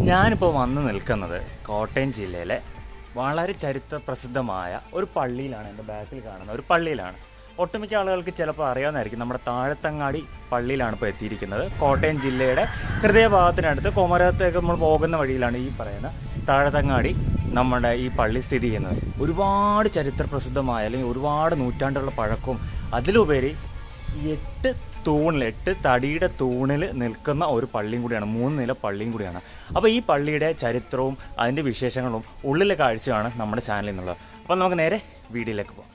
ഞാനിപ്പോൾ വന്ന് നിൽക്കുന്നത് കോട്ടയം ജില്ലയിലെ വളരെ ചരിത്ര പ്രസിദ്ധമായ ഒരു പള്ളിയിലാണ് എൻ്റെ ബാക്കിൽ കാണുന്ന ഒരു പള്ളിയിലാണ് ഒട്ടുമിക്ക ആളുകൾക്ക് ചിലപ്പോൾ അറിയാവുന്നതായിരിക്കും നമ്മുടെ താഴത്തങ്ങാടി പള്ളിയിലാണ് ഇപ്പോൾ എത്തിയിരിക്കുന്നത് കോട്ടയം ജില്ലയുടെ ഹൃദയഭാഗത്തിനടുത്ത് കൊമരത്തേക്ക് നമ്മൾ പോകുന്ന വഴിയിലാണ് ഈ പറയുന്ന താഴത്തങ്ങാടി നമ്മുടെ ഈ പള്ളി സ്ഥിതി ചെയ്യുന്നത് ഒരുപാട് ചരിത്ര പ്രസിദ്ധമായ അല്ലെങ്കിൽ ഒരുപാട് നൂറ്റാണ്ടുള്ള പഴക്കവും അതിലുപരി എട്ട് തൂണിൽ എട്ട് തടിയുടെ തൂണിൽ നിൽക്കുന്ന ഒരു പള്ളിയും കൂടിയാണ് മൂന്ന് നില പള്ളിയും കൂടിയാണ് അപ്പോൾ ഈ പള്ളിയുടെ ചരിത്രവും അതിൻ്റെ വിശേഷങ്ങളും ഉള്ളിലെ കാഴ്ചയാണ് നമ്മുടെ ചാനലിൽ നിന്നുള്ളത് അപ്പോൾ നമുക്ക് നേരെ വീഡിയോയിലേക്ക് പോകാം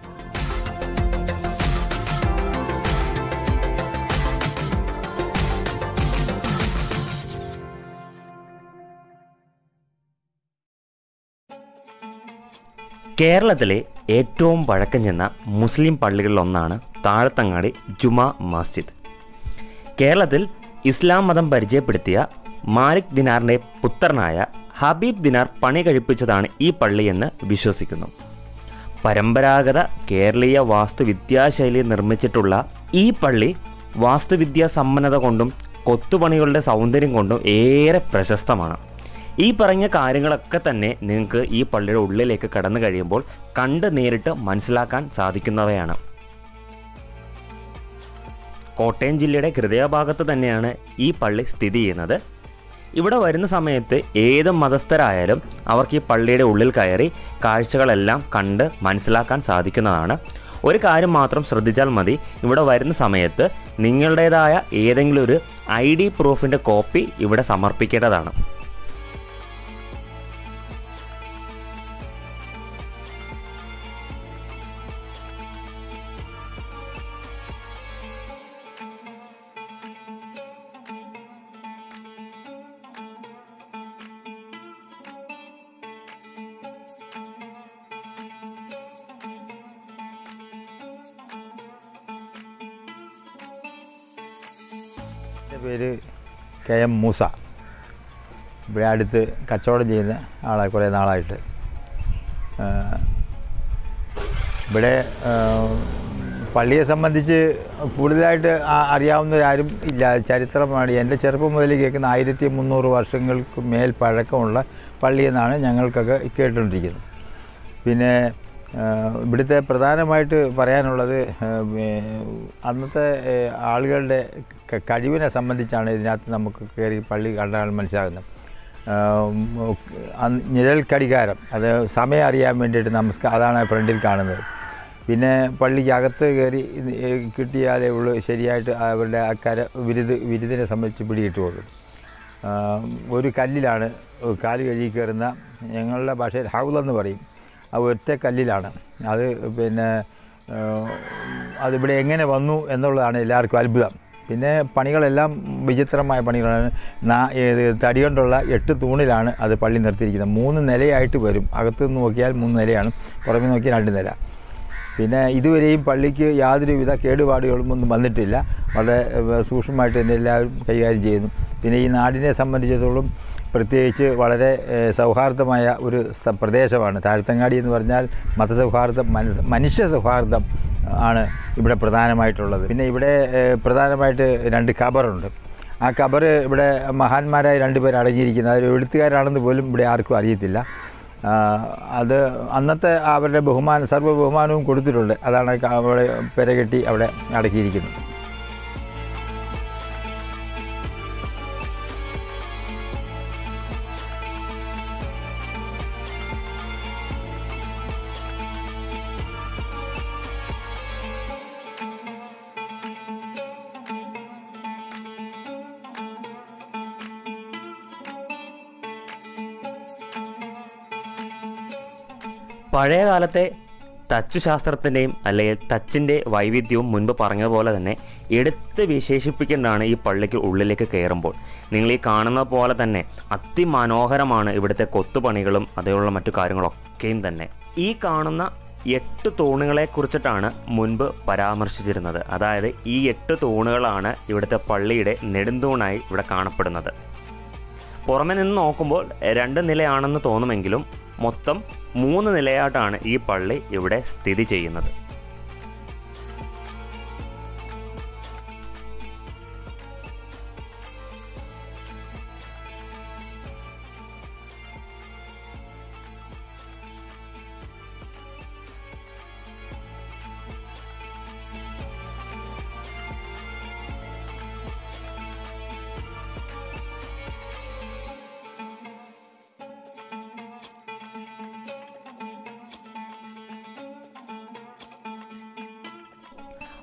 കേരളത്തിലെ ഏറ്റവും പഴക്കം ചെന്ന മുസ്ലിം പള്ളികളിലൊന്നാണ് താഴത്തങ്ങാടി ജുമാ മസ്ജിദ് കേരളത്തിൽ ഇസ്ലാം മതം പരിചയപ്പെടുത്തിയ മാലിക് ദിനാറിൻ്റെ പുത്രനായ ഹബീബ് ദിനാർ പണി കഴിപ്പിച്ചതാണ് ഈ പള്ളിയെന്ന് വിശ്വസിക്കുന്നു പരമ്പരാഗത കേരളീയ വാസ്തുവിദ്യാശൈലി നിർമ്മിച്ചിട്ടുള്ള ഈ പള്ളി വാസ്തുവിദ്യാ സമ്പന്നത കൊണ്ടും കൊത്തുപണികളുടെ സൗന്ദര്യം കൊണ്ടും ഏറെ പ്രശസ്തമാണ് ഈ പറഞ്ഞ കാര്യങ്ങളൊക്കെ തന്നെ നിങ്ങൾക്ക് ഈ പള്ളിയുടെ ഉള്ളിലേക്ക് കടന്നു കഴിയുമ്പോൾ കണ്ട് നേരിട്ട് മനസ്സിലാക്കാൻ സാധിക്കുന്നവയാണ് കോട്ടയം ജില്ലയുടെ ഹൃദയഭാഗത്ത് തന്നെയാണ് ഈ പള്ളി സ്ഥിതി ചെയ്യുന്നത് ഇവിടെ വരുന്ന സമയത്ത് ഏത് മതസ്ഥരായാലും അവർക്ക് ഈ പള്ളിയുടെ ഉള്ളിൽ കയറി കാഴ്ചകളെല്ലാം കണ്ട് മനസ്സിലാക്കാൻ സാധിക്കുന്നതാണ് ഒരു കാര്യം മാത്രം ശ്രദ്ധിച്ചാൽ മതി ഇവിടെ വരുന്ന സമയത്ത് നിങ്ങളുടേതായ ഏതെങ്കിലും ഒരു ഐ ഡി പ്രൂഫിൻ്റെ കോപ്പി ഇവിടെ സമർപ്പിക്കേണ്ടതാണ് എൻ്റെ പേര് കെ എം മൂസ ഇവിടെ അടുത്ത് കച്ചവടം ചെയ്യുന്ന ആളാണ് കുറേ നാളായിട്ട് ആ, ഇവിടെ ആ, പള്ളിയെ സംബന്ധിച്ച് കൂടുതലായിട്ട് ആ- അറിയാവുന്നവരാരും ഇല്ല ചരിത്രമാണ് എൻ്റെ ചെറുപ്പം മുതൽ കേൾക്കുന്ന ആയിരത്തി മുന്നൂറ് വർഷങ്ങൾക്ക് മേൽ പഴക്കമുള്ള പള്ളി എന്നാണ് ഞങ്ങൾക്കൊക്കെ കേട്ടുകൊണ്ടിരിക്കുന്നത് പിന്നെ ആ, ഇവിടുത്തെ പ്രധാനമായിട്ട് പറയാനുള്ളത് ആ, ഏ, അന്നത്തെ ഏ, ആളുകളുടെ ക- കഴിവിനെ സംബന്ധിച്ചാണ് ഇതിനകത്ത് നമുക്ക് കയറി പള്ളി കണ്ടാൽ മനസ്സിലാകുന്നത് ആ, അന്ന് നിഴൽ കടികാരം അത് സമയം അറിയാൻ വേണ്ടിയിട്ട് നമസ്കാരം അതാണ് ഫ്രണ്ടിൽ കാണുന്നത് പിന്നെ പള്ളിക്ക് അകത്ത് കയറി ഇത് ഏ, കിട്ടിയാലേ ഉള്ളൂ ശരിയായിട്ട് അവരുടെ ആ കര വിരുത് വിരുദിനെ സംബന്ധിച്ച് പിടികിട്ടുള്ളൂ ആ, ഒരു കല്ലിലാണ് കാല് കഴുകി കയറുന്ന ഞങ്ങളുടെ ഭാഷയിൽ ഹൗലെന്ന് പറയും ആ ഒറ്റ കല്ലിലാണ് അത് പിന്നെ ആ, അതിവിടെ എങ്ങനെ വന്നു എന്നുള്ളതാണ് എല്ലാവർക്കും അത്ഭുതം പിന്നെ പണികളെല്ലാം വിചിത്രമായ പണികളാണ് നാ ഏത് തടി കൊണ്ടുള്ള എട്ട് തൂണിലാണ് അത് പള്ളി നിർത്തിയിരിക്കുന്നത് മൂന്ന് നിലയായിട്ട് വരും അകത്ത് നിന്ന് നോക്കിയാൽ മൂന്ന് നിലയാണ് പുറമെ നോക്കിയാൽ രണ്ട് നില പിന്നെ ഇതുവരെയും പള്ളിക്ക് യാതൊരുവിധ കേടുപാടുകളും ഒന്നും വന്നിട്ടില്ല വളരെ ഏഹ്, സൂക്ഷ്മമായിട്ട് തന്നെ എല്ലാവരും കൈകാര്യം ചെയ്യുന്നു പിന്നെ ഈ നാടിനെ സംബന്ധിച്ചിടത്തോളം പ്രത്യേകിച്ച് വളരെ ഏഹ്, സൗഹാർദ്ദമായ ഒരു സ്ഥ- പ്രദേശമാണ് താഴ്ത്തങ്ങാടി എന്ന് പറഞ്ഞാൽ മതസൗഹാർദ്ദം മനസ് മനുഷ്യ സൗഹാർദ്ദം ആണ് ഇവിടെ പ്രധാനമായിട്ടുള്ളത് പിന്നെ ഇവിടെ ഏഹ്, പ്രധാനമായിട്ട് രണ്ട് ഖബറുണ്ട് ആ ഖബർ ഇവിടെ മഹാന്മാരായ രണ്ടുപേർ അടങ്ങിയിരിക്കുന്നത് അവർ എഴുത്തുകാരാണെന്ന് പോലും ഇവിടെ ആർക്കും അറിയത്തില്ല ആ, അത് അന്നത്തെ അവരുടെ ബഹുമാനം സർവ്വ ബഹുമാനവും കൊടുത്തിട്ടുണ്ട് അതാണ് ക- അവിടെ പെരകെട്ടി അവിടെ അടക്കിയിരിക്കുന്നത് പഴയ കാലത്തെ ടച്ച് ശാസ്ത്രത്തിൻ്റെയും അല്ലെങ്കിൽ ടച്ചിൻ്റെ വൈവിധ്യവും മുൻപ് പറഞ്ഞതുപോലെ തന്നെ എടുത്ത് വിശേഷിപ്പിക്കേണ്ടതാണ് ഈ പള്ളിക്ക് ഉള്ളിലേക്ക് കയറുമ്പോൾ നിങ്ങൾ ഈ കാണുന്ന പോലെ തന്നെ അതിമനോഹരമാണ് ഇവിടുത്തെ കൊത്തുപണികളും അതേപോലുള്ള മറ്റു കാര്യങ്ങളൊക്കെയും തന്നെ ഈ കാണുന്ന എട്ട് തൂണുകളെ കുറിച്ചിട്ടാണ് മുൻപ് പരാമർശിച്ചിരുന്നത് അതായത് ഈ എട്ട് തൂണുകളാണ് ഇവിടുത്തെ പള്ളിയുടെ നെടുന്തൂണായി ഇവിടെ കാണപ്പെടുന്നത് പുറമെ നിന്ന് നോക്കുമ്പോൾ രണ്ട് നിലയാണെന്ന് തോന്നുമെങ്കിലും മൊത്തം മൂന്ന് നിലയായിട്ടാണ് ഈ പള്ളി ഇവിടെ സ്ഥിതി ചെയ്യുന്നത്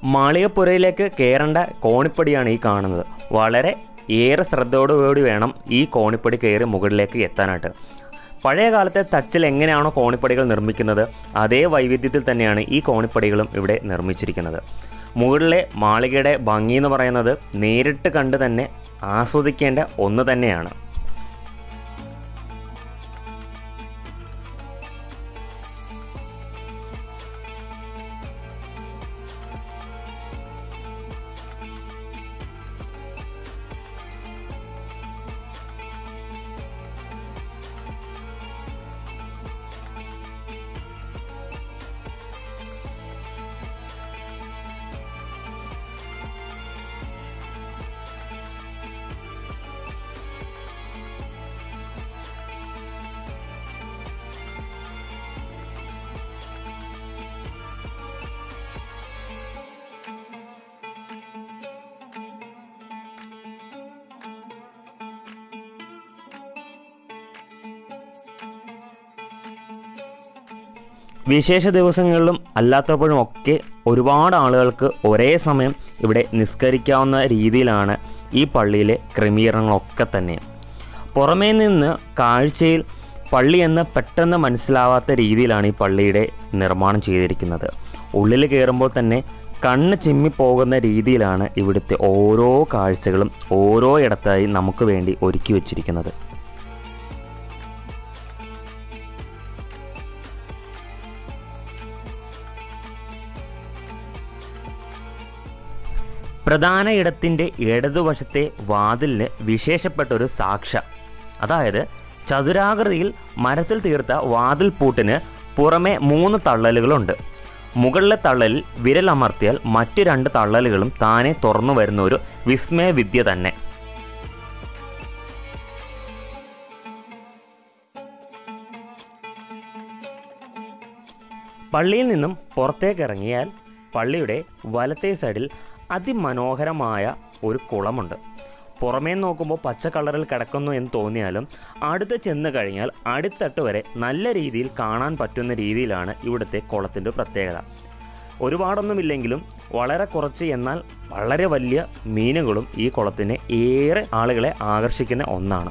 മാളികപ്പുരയിലേക്ക് കയറേണ്ട കോണിപ്പടിയാണ് ഈ കാണുന്നത് വളരെ ഏറെ ശ്രദ്ധയോടുകൂടി വേണം ഈ കോണിപ്പടി കയറി മുകളിലേക്ക് എത്താനായിട്ട് പഴയ കാലത്തെ തച്ചിൽ എങ്ങനെയാണോ കോണിപ്പടികൾ നിർമ്മിക്കുന്നത് അതേ വൈവിധ്യത്തിൽ തന്നെയാണ് ഈ കോണിപ്പടികളും ഇവിടെ നിർമ്മിച്ചിരിക്കുന്നത് മുകളിലെ മാളികയുടെ ഭംഗി എന്ന് പറയുന്നത് നേരിട്ട് കണ്ട് തന്നെ ആസ്വദിക്കേണ്ട ഒന്ന് തന്നെയാണ് വിശേഷ ദിവസങ്ങളിലും അല്ലാത്തപ്പോഴും ഒക്കെ ഒരുപാട് ആളുകൾക്ക് ഒരേ സമയം ഇവിടെ നിസ്കരിക്കാവുന്ന രീതിയിലാണ് ഈ പള്ളിയിലെ ക്രമീകരണങ്ങളൊക്കെ തന്നെ പുറമേ നിന്ന് കാഴ്ചയിൽ പള്ളി എന്ന് പെട്ടെന്ന് മനസ്സിലാവാത്ത രീതിയിലാണ് ഈ പള്ളിയുടെ നിർമ്മാണം ചെയ്തിരിക്കുന്നത് ഉള്ളിൽ കയറുമ്പോൾ തന്നെ കണ്ണ് ചിമ്മിപ്പോകുന്ന രീതിയിലാണ് ഇവിടുത്തെ ഓരോ കാഴ്ചകളും ഓരോ ഇടത്തായി നമുക്ക് വേണ്ടി ഒരുക്കി വച്ചിരിക്കുന്നത് പ്രധാന ഇടത്തിൻ്റെ ഇടതുവശത്തെ വാതിലിന് വിശേഷപ്പെട്ട ഒരു സാക്ഷ അതായത് ചതുരാകൃതിയിൽ മരത്തിൽ തീർത്ത വാതിൽ പൂട്ടിന് പുറമെ മൂന്ന് തള്ളലുകളുണ്ട് മുകളിലെ തള്ളലിൽ വിരലമർത്തിയാൽ മറ്റു രണ്ട് തള്ളലുകളും താനെ തുറന്നു വരുന്ന ഒരു വിസ്മയ വിദ്യ തന്നെ പള്ളിയിൽ നിന്നും പുറത്തേക്ക് ഇറങ്ങിയാൽ പള്ളിയുടെ വലത്തേ സൈഡിൽ അതിമനോഹരമായ ഒരു കുളമുണ്ട് പുറമേ നോക്കുമ്പോൾ പച്ച കളറിൽ കിടക്കുന്നു എന്ന് തോന്നിയാലും അടുത്ത് ചെന്ന് കഴിഞ്ഞാൽ അടിത്തട്ട് വരെ നല്ല രീതിയിൽ കാണാൻ പറ്റുന്ന രീതിയിലാണ് ഇവിടുത്തെ കുളത്തിൻ്റെ പ്രത്യേകത ഒരുപാടൊന്നുമില്ലെങ്കിലും വളരെ കുറച്ച് എന്നാൽ വളരെ വലിയ മീനുകളും ഈ കുളത്തിന് ഏറെ ആളുകളെ ആകർഷിക്കുന്ന ഒന്നാണ്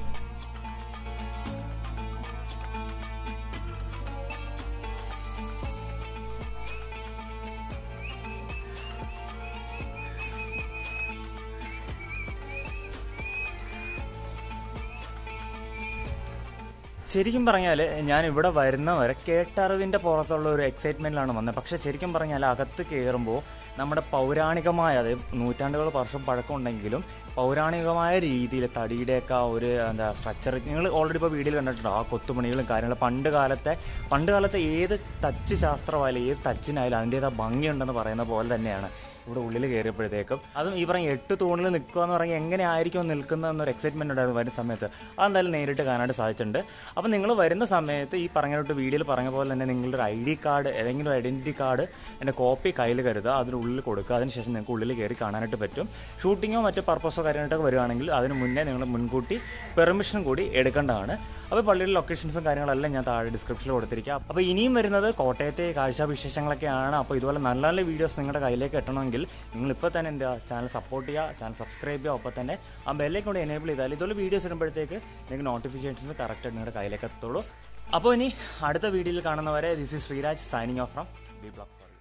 ശരിക്കും പറഞ്ഞാൽ ഞാൻ ഇവിടെ വരുന്നവരെ കേട്ടറിവിൻ്റെ പുറത്തുള്ള ഒരു എക്സൈറ്റ്മെൻറ്റിലാണ് വന്നത് പക്ഷേ ശരിക്കും പറഞ്ഞാൽ അകത്ത് കയറുമ്പോൾ നമ്മുടെ പൗരാണികമായ അതായത് നൂറ്റാണ്ടുകൾ വർഷം പഴക്കമുണ്ടെങ്കിലും പൗരാണികമായ രീതിയിൽ തടിയുടെയൊക്കെ ആ ഒരു എന്താ സ്ട്രക്ചർ നിങ്ങൾ ഓൾറെഡി ഇപ്പോൾ വീഡിയോയിൽ കണ്ടിട്ടുണ്ടോ ആ കൊത്തുപണികളും കാര്യങ്ങളും പണ്ട് കാലത്തെ പണ്ട് കാലത്തെ ഏത് ടച്ച് ശാസ്ത്രമായാലും ഏത് ടച്ചിനായാലും അതിൻ്റേതായ ഭംഗിയുണ്ടെന്ന് പറയുന്ന പോലെ തന്നെയാണ് ഇവിടെ ഉള്ളിൽ കയറിയപ്പോഴത്തേക്കും അതും ഈ പറഞ്ഞ എട്ട് തൂണിൽ നിൽക്കുക എന്ന് പറഞ്ഞാൽ എങ്ങനെ ആയിരിക്കും നിൽക്കുന്നത് എന്നൊരു എക്സൈറ്റ്മെൻറ്റ് ഉണ്ടായിരുന്നു വരുന്ന സമയത്ത് അതെന്തായാലും നേരിട്ട് കാണാനായിട്ട് സാധിച്ചിട്ടുണ്ട് അപ്പോൾ നിങ്ങൾ വരുന്ന സമയത്ത് ഈ പറഞ്ഞിട്ട് വീഡിയോയിൽ പറഞ്ഞ പോലെ തന്നെ നിങ്ങളുടെ ഒരു ഐ ഡി കാർഡ് ഏതെങ്കിലും ഒരു ഐഡൻറ്റിറ്റി കാർഡ് എൻ്റെ കോപ്പി കയ്യിൽ കരുതുക അതിനുള്ളിൽ കൊടുക്കുക അതിനുശേഷം നിങ്ങൾക്ക് ഉള്ളിൽ കയറി കാണാനായിട്ട് പറ്റും ഷൂട്ടിങ്ങോ മറ്റു പർപ്പസോ കാര്യമായിട്ടൊക്കെ വരുവാണെങ്കിൽ അതിന് മുന്നേ നിങ്ങൾ മുൻകൂട്ടി പെർമിഷൻ കൂടി എടുക്കേണ്ടതാണ് അപ്പോൾ പള്ളിയുടെ ലൊക്കേഷൻസും കാര്യങ്ങളെല്ലാം ഞാൻ താഴെ ഡിസ്ക്രിപ്ഷനിൽ കൊടുത്തിരിക്കാം അപ്പോൾ ഇനിയും വരുന്നത് കോട്ടയത്തെ കാഴ്ചാവിശേഷങ്ങളൊക്കെയാണ് അപ്പോൾ ഇതുപോലെ നല്ല നല്ല വീഡിയോസ് നിങ്ങളുടെ കയ്യിലേക്ക് എത്തണമെങ്കിൽ നിങ്ങൾ ഇപ്പോൾ തന്നെ എൻ്റെ ചാനൽ സപ്പോർട്ട് ചെയ്യുക ചാനൽ സബ്സ്ക്രൈബ് ചെയ്യുക ഒപ്പം തന്നെ ആ ബെല്ലേക്ക് കൂടി എനേബിൾ ചെയ്താൽ ഇതുപോലെ വീഡിയോസ് ഇടുമ്പോഴത്തേക്ക് നിങ്ങൾക്ക് നോട്ടിഫിക്കേഷൻസ് കറക്റ്റായിട്ട് നിങ്ങളുടെ കയ്യിലേക്ക് എത്തുള്ളൂ അപ്പോൾ ഇനി അടുത്ത വീഡിയോയിൽ കാണുന്നവരെ this is Sreeraj signing off from B block